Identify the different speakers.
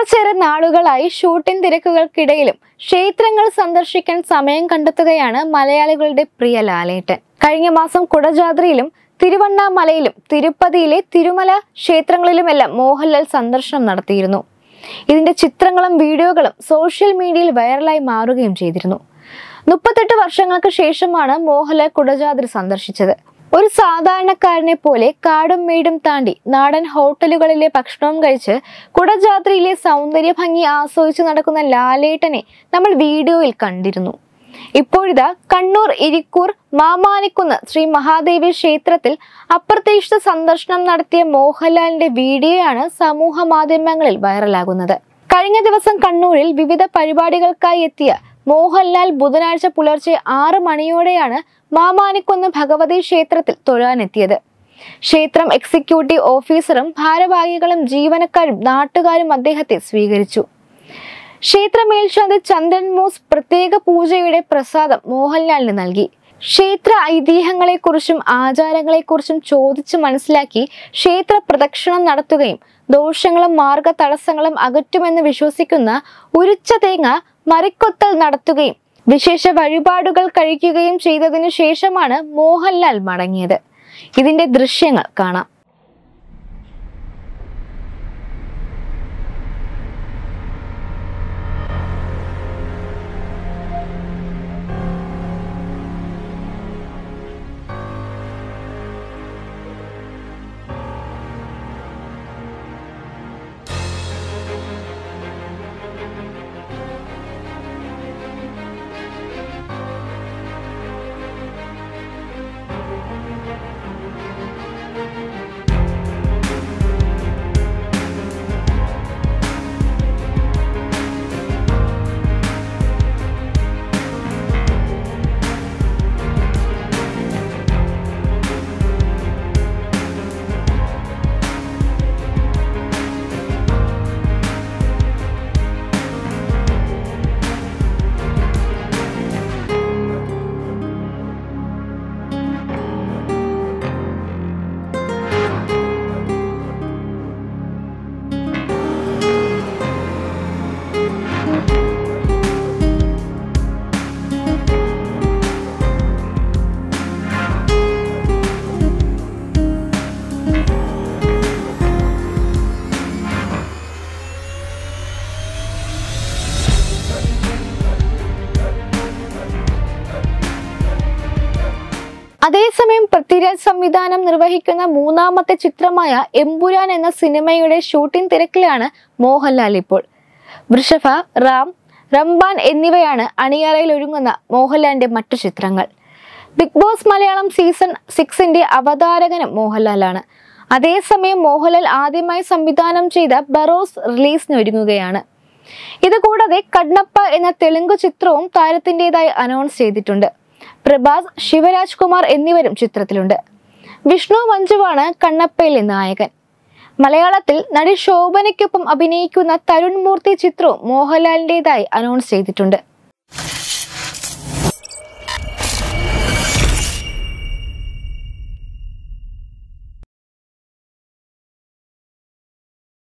Speaker 1: കുറച്ചേറെ നാളുകളായി ഷൂട്ടിംഗ് തിരക്കുകൾക്കിടയിലും ക്ഷേത്രങ്ങൾ സന്ദർശിക്കാൻ സമയം കണ്ടെത്തുകയാണ് മലയാളികളുടെ പ്രിയ ലാലേട്ടൻ കഴിഞ്ഞ മാസം കുടജാദ്രിയിലും തിരുവണ്ണാമലയിലും തിരുപ്പതിയിലെ തിരുമല ക്ഷേത്രങ്ങളിലുമെല്ലാം മോഹൻലാൽ സന്ദർശനം നടത്തിയിരുന്നു ഇതിന്റെ ചിത്രങ്ങളും വീഡിയോകളും സോഷ്യൽ മീഡിയയിൽ വൈറലായി മാറുകയും ചെയ്തിരുന്നു മുപ്പത്തെട്ട് വർഷങ്ങൾക്ക് ശേഷമാണ് മോഹൻലാൽ കുടജാദ്രി സന്ദർശിച്ചത് ഒരു സാധാരണക്കാരനെ പോലെ കാടും മേടും താണ്ടി നാടൻ ഹോട്ടലുകളിലെ ഭക്ഷണവും കഴിച്ച് കുടജാദ്രിയിലെ സൗന്ദര്യ ഭംഗി ആസ്വദിച്ച് നടക്കുന്ന ലാലേട്ടനെ നമ്മൾ വീഡിയോയിൽ കണ്ടിരുന്നു ഇപ്പോഴിതാ കണ്ണൂർ ഇരിക്കൂർ മാമാനിക്കുന്ന് ശ്രീ മഹാദേവി ക്ഷേത്രത്തിൽ അപ്രതീക്ഷിത സന്ദർശനം നടത്തിയ മോഹൻലാലിന്റെ വീഡിയോയാണ് സമൂഹ മാധ്യമങ്ങളിൽ വൈറലാകുന്നത് കഴിഞ്ഞ ദിവസം കണ്ണൂരിൽ വിവിധ പരിപാടികൾക്കായി എത്തിയ മോഹൻലാൽ ബുധനാഴ്ച പുലർച്ചെ ആറ് മണിയോടെയാണ് മാമാനിക്കുന്ന് ഭഗവതി ക്ഷേത്രത്തിൽ തൊഴാനെത്തിയത് ക്ഷേത്രം എക്സിക്യൂട്ടീവ് ഓഫീസറും ഭാരവാഹികളും ജീവനക്കാരും നാട്ടുകാരും അദ്ദേഹത്തെ സ്വീകരിച്ചു ക്ഷേത്ര മേൽശാന്തി ചന്ദ്രൻ മൂസ് പ്രത്യേക പൂജയുടെ പ്രസാദം മോഹൻലാലിന് നൽകി ക്ഷേത്ര ഐതിഹ്യങ്ങളെക്കുറിച്ചും ആചാരങ്ങളെക്കുറിച്ചും ചോദിച്ചു മനസ്സിലാക്കി ക്ഷേത്ര പ്രദക്ഷിണം നടത്തുകയും ദോഷങ്ങളും മാർഗ തടസ്സങ്ങളും അകറ്റുമെന്ന് വിശ്വസിക്കുന്ന ഉരുച്ച തേങ്ങ മറിക്കൊത്തൽ നടത്തുകയും വിശേഷ വഴിപാടുകൾ കഴിക്കുകയും ചെയ്തതിനു ശേഷമാണ് മോഹൻലാൽ മടങ്ങിയത് ഇതിന്റെ ദൃശ്യങ്ങൾ കാണാം അതേസമയം പൃഥ്വിരാജ് സംവിധാനം നിർവഹിക്കുന്ന മൂന്നാമത്തെ ചിത്രമായ എമ്പുരാൻ എന്ന സിനിമയുടെ ഷൂട്ടിംഗ് തിരക്കിലാണ് മോഹൻലാൽ ഇപ്പോൾ വൃഷഭ റാം റംബാൻ എന്നിവയാണ് അണിയറയിൽ ഒരുങ്ങുന്ന മോഹൻലാലിന്റെ മറ്റു ചിത്രങ്ങൾ ബിഗ് ബോസ് മലയാളം സീസൺ സിക്സിന്റെ അവതാരകനും മോഹൻലാലാണ് അതേസമയം മോഹൻലാൽ ആദ്യമായി സംവിധാനം ചെയ്ത ബറോസ് റിലീസിന് ഒരുങ്ങുകയാണ് ഇതുകൂടാതെ കഡ്നപ്പ എന്ന തെലുങ്ക് ചിത്രവും താരത്തിൻ്റെതായി അനൗൺസ് ചെയ്തിട്ടുണ്ട് പ്രഭാസ് ശിവരാജ് കുമാർ എന്നിവരും ചിത്രത്തിലുണ്ട് വിഷ്ണു മഞ്ജുവാണ് കണ്ണപ്പയിലെ നായകൻ മലയാളത്തിൽ നടി ശോഭനയ്ക്കൊപ്പം അഭിനയിക്കുന്ന തരുൺ മൂർത്തി ചിത്രവും മോഹൻലാലിൻ്റെതായി അനൗൺസ് ചെയ്തിട്ടുണ്ട്